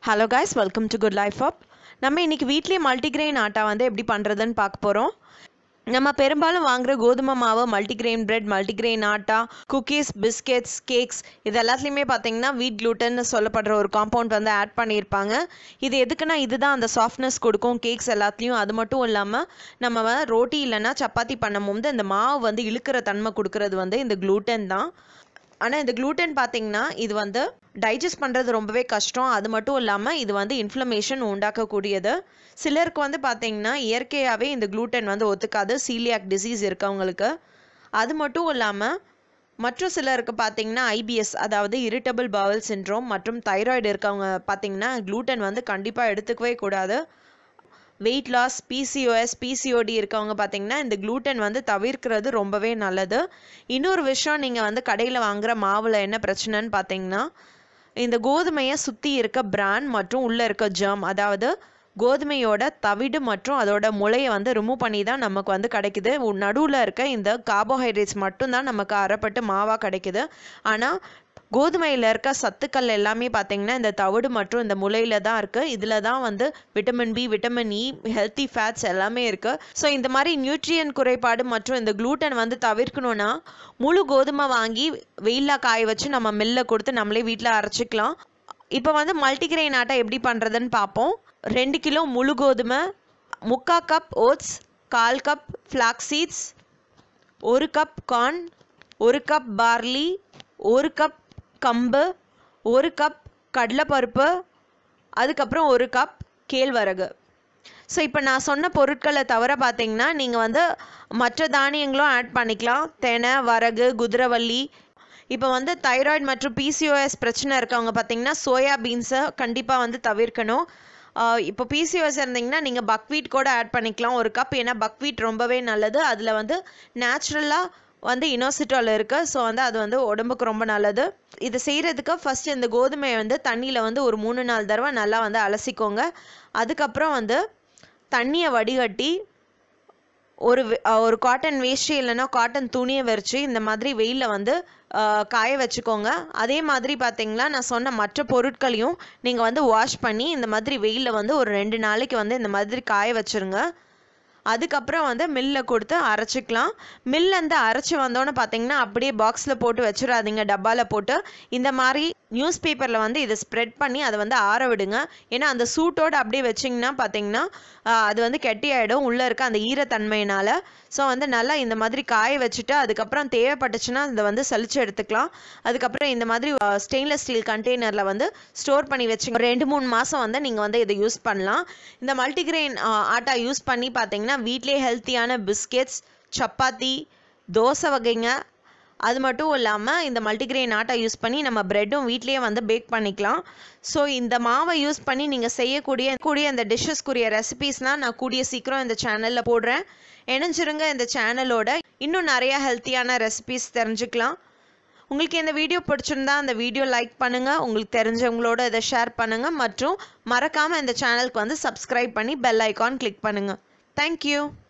hello guys welcome to good life up நம்ம இன்றைக்கி வீட்லேயே மல்டிக்ரெயின் ஆட்டா வந்து எப்படி பண்ணுறதுன்னு பார்க்க போகிறோம் நம்ம பெரும்பாலும் வாங்குற கோதுமை மாவு multigrain bread multigrain atta cookies biscuits cakes இது எல்லாத்துலேயுமே பார்த்தீங்கன்னா வீட் க்ளூட்டன்னு சொல்லப்படுற ஒரு காம்பவுண்ட் வந்து ஆட் பண்ணியிருப்பாங்க இது எதுக்குன்னா இதுதான் அந்த சாஃப்ட்னஸ் கொடுக்கும் கேக்ஸ் எல்லாத்துலேயும் அது மட்டும் இல்லாமல் நம்ம வ- ரோட்டி இல்லைன்னா சப்பாத்தி பண்ணும்போது இந்த மாவு வந்து இழுக்கிற தன்மை கொடுக்கறது வந்து இந்த க்ளூட்டன் தான் ஆனால் இந்த gluten பார்த்தீங்கன்னா இது வந்து டைஜஸ்ட் பண்ணுறது ரொம்பவே கஷ்டம் அது மட்டும் இல்லாமல் இது வந்து இன்ஃப்ளமேஷன் உண்டாக்கக்கூடியது சிலருக்கு வந்து பார்த்தீங்கன்னா இயற்கையாகவே இந்த gluten வந்து ஒத்துக்காது சீலியாக் டிசீஸ் இருக்கவங்களுக்கு அது மட்டும் இல்லாமல் மற்ற சிலருக்கு பார்த்தீங்கன்னா ஐபிஎஸ் அதாவது இரிட்டபிள் பவல் சின்ட்ரோம் மற்றும் தைராய்டு இருக்கவங்க பார்த்தீங்கன்னா gluten வந்து கண்டிப்பாக எடுத்துக்கவே கூடாது வெயிட் லாஸ் பிசிஓஎஸ் பிசிஓடி இருக்கவங்க பார்த்தீங்கன்னா இந்த gluten வந்து தவிர்க்கிறது ரொம்பவே நல்லது இன்னொரு விஷயம் நீங்கள் வந்து கடையில் வாங்குற மாவில் என்ன பிரச்சனைன்னு பார்த்தீங்கன்னா இந்த கோதுமையை சுற்றி இருக்க பிரான் மற்றும் உள்ளே இருக்க ஜெர்ம் அதாவது கோதுமையோட தவிடு மற்றும் அதோட முளையை வந்து ரிமூவ் பண்ணி தான் நமக்கு வந்து கிடைக்குது நடுவில் இருக்க இந்த கார்போஹைட்ரேட்ஸ் மட்டும்தான் நமக்கு அறப்பட்டு மாவாக கிடைக்குது ஆனால் கோதுமையில் இருக்க சத்துக்கள் எல்லாமே பார்த்தீங்கன்னா இந்த தவிடு மற்றும் இந்த முளையில தான் இருக்குது இதில் தான் வந்து vitamin B vitamin E healthy fats எல்லாமே இருக்குது ஸோ இந்த மாதிரி நியூட்ரியன் குறைபாடு மற்றும் இந்த gluten வந்து தவிர்க்கணும்னா முழு கோதுமை வாங்கி வெயிலில் காய வச்சு நம்ம மில்ல கொடுத்து நம்மளே வீட்டில் அரைச்சிக்கலாம் இப்போ வந்து மல்டிகிரெயின் ஆட்டை எப்படி பண்ணுறதுன்னு பார்ப்போம் ரெண்டு கிலோ முழு கோதுமை முக்கா கப் ஓட்ஸ் கால் கப் ஃப்ளாக் சீட்ஸ் ஒரு கப் கார்ன் ஒரு கப் பார்லி ஒரு கப் கம்பு ஒரு கப் கடலைப்பருப்பு அதுக்கப்புறம் ஒரு கப் கேழ்வரகு ஸோ இப்போ நான் சொன்ன பொருட்களை தவிர பார்த்தீங்கன்னா நீங்கள் வந்து மற்ற தானியங்களும் ஆட் பண்ணிக்கலாம் தெனை வரகு குதிரவள்ளி இப்போ வந்து தைராய்டு மற்றும் பிசிஓஎஸ் பிரச்சனை இருக்கவங்க பார்த்தீங்கன்னா சோயா பீன்ஸை கண்டிப்பாக வந்து தவிர்க்கணும் ஆஹ் இப்போ பிசிஓஎஸ் இருந்தீங்கன்னா நீங்கள் பக்வீட் கூட ஆட் பண்ணிக்கலாம் ஒரு கப் ஏன்னா பக்வீட் ரொம்பவே நல்லது அதில் வந்து நேச்சுரலாக வந்து இனோசிட்டால் இருக்குது ஸோ வந்து அது வந்து உடம்புக்கு ரொம்ப நல்லது இது செய்கிறதுக்கு ஃபஸ்ட் இந்த கோதுமையை வந்து தண்ணியில் வந்து ஒரு மூணு நாலு தடவை நல்லா வந்து அலசிக்கோங்க அதுக்கப்புறம் வந்து தண்ணியை வடிகட்டி ஒரு வே- அஹ் ஒரு காட்டன் வேஷ்டி இல்லைன்னா காட்டன் துணியை வச்சு இந்த மாதிரி வெயிலில் வந்து அஹ், காய வச்சுக்கோங்க அதே மாதிரி பார்த்தீங்களா நான் சொன்ன மற்ற பொருட்களையும் நீங்கள் வந்து வாஷ் பண்ணி இந்த மாதிரி வெயிலில் வந்து ஒரு ரெண்டு நாளைக்கு வந்து இந்த மாதிரி காய வச்சுருங்க அதுக்கப்புறம் வந்து மில்ல கொடுத்து அரைச்சிக்கலாம் மில்ல இருந்து அரைச்சி வந்தோன்னு பார்த்தீங்கன்னா அப்படியே பாக்ஸில் போட்டு வச்சிடாதீங்க டப்பாவில் போட்டு இந்த மாதிரி நியூஸ் பேப்பரில் வந்து இதை ஸ்ப்ரெட் பண்ணி அதை வந்து ஆற விடுங்க ஏன்னா அந்த சூட்டோடு அப்படியே வச்சிங்கன்னா பார்த்தீங்கன்னா ஆஹ், அது வந்து கெட்டியாயிடும் உள்ளே இருக்க அந்த ஈரத்தன்மையினால் ஸோ வந்து நல்லா இந்த மாதிரி காய வச்சுட்டு அதுக்கப்புறம் தேவைப்பட்டுச்சுன்னா இதை வந்து சலிச்சு எடுத்துக்கலாம் அதுக்கப்புறம் இந்த மாதிரி ஸ்டெயின்லெஸ் ஸ்டீல் கண்டெய்னரில் வந்து ஸ்டோர் பண்ணி வச்சுங்க ஒரு ரெண்டு மூணு மாதம் வந்து நீங்கள் வந்து இதை யூஸ் பண்ணலாம் இந்த மல்டிகிரெயின் ஆட்டா யூஸ் பண்ணி பார்த்தீங்கன்னா வீட்டிலே ஹெல்த்தியான பிஸ்கெட்ஸ் சப்பாத்தி தோசை வகைங்க அது மட்டும் இல்லாமல் இந்த மல்டிகிரெயின் ஆட்டா யூஸ் பண்ணி நம்ம ப்ரெட்டும் வீட்லேயே வந்து பேக் பண்ணிக்கலாம் ஸோ இந்த மாவை யூஸ் பண்ணி நீங்கள் செய்யக்கூடிய கூடிய இந்த டிஷ்ஷஸ்க்குரிய ரெசிபீஸ்னால் நான் கூடிய சீக்கிரம் இந்த சேனலில் போடுறேன் இணைஞ்சிருங்க இந்த சேனலோட இன்னும் நிறையா ஹெல்த்தியான ரெசிபீஸ் தெரிஞ்சுக்கலாம் உங்களுக்கு இந்த வீடியோ பிடிச்சிருந்தா அந்த வீடியோ லைக் பண்ணுங்கள் உங்களுக்கு தெரிஞ்சவங்களோட இதை ஷேர் பண்ணுங்கள் மற்றும் மறக்காமல் இந்த சேனலுக்கு வந்து சப்ஸ்கிரைப் பண்ணி பெல் ஐகான் கிளிக் பண்ணுங்கள் தேங்க்யூ